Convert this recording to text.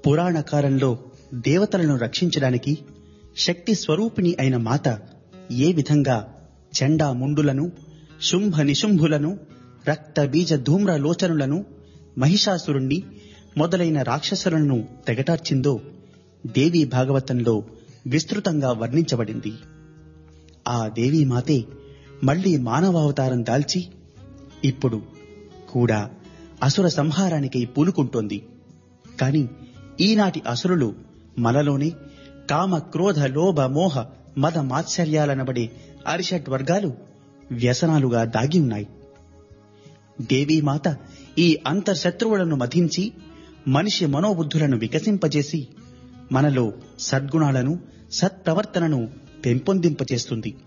పురాణ కాలంలో దేవతలను రక్షించడానికి శక్తి స్వరూపిణి అయిన మాత ఏ విధంగా చండా ముండులను శుంభ నిశుంభులను రక్త బీజ ధూమ్ర లోచనులను మహిషాసురుణ్ణి మొదలైన రాక్షసులను తెగటార్చిందో దేవీ భాగవతంలో విస్తృతంగా వర్ణించబడింది ఆ దేవీ మాతే మళ్లీ మానవావతారం దాల్చి ఇప్పుడు కూడా అసుర సంహారానికై పూనుకుంటోంది కాని ఈనాటి అసురులు మనలోనే కామ క్రోధ లోభ మోహ మద మాత్సర్యాలనబడే అరిషట్ వర్గాలు వ్యసనాలుగా దాగి ఉన్నాయి దేవీమాత ఈ అంతర్శత్రువులను మధించి మనిషి మనోబుద్ధులను వికసింపజేసి మనలో సద్గుణాలను సత్ప్రవర్తనను పెంపొందింపచేస్తుంది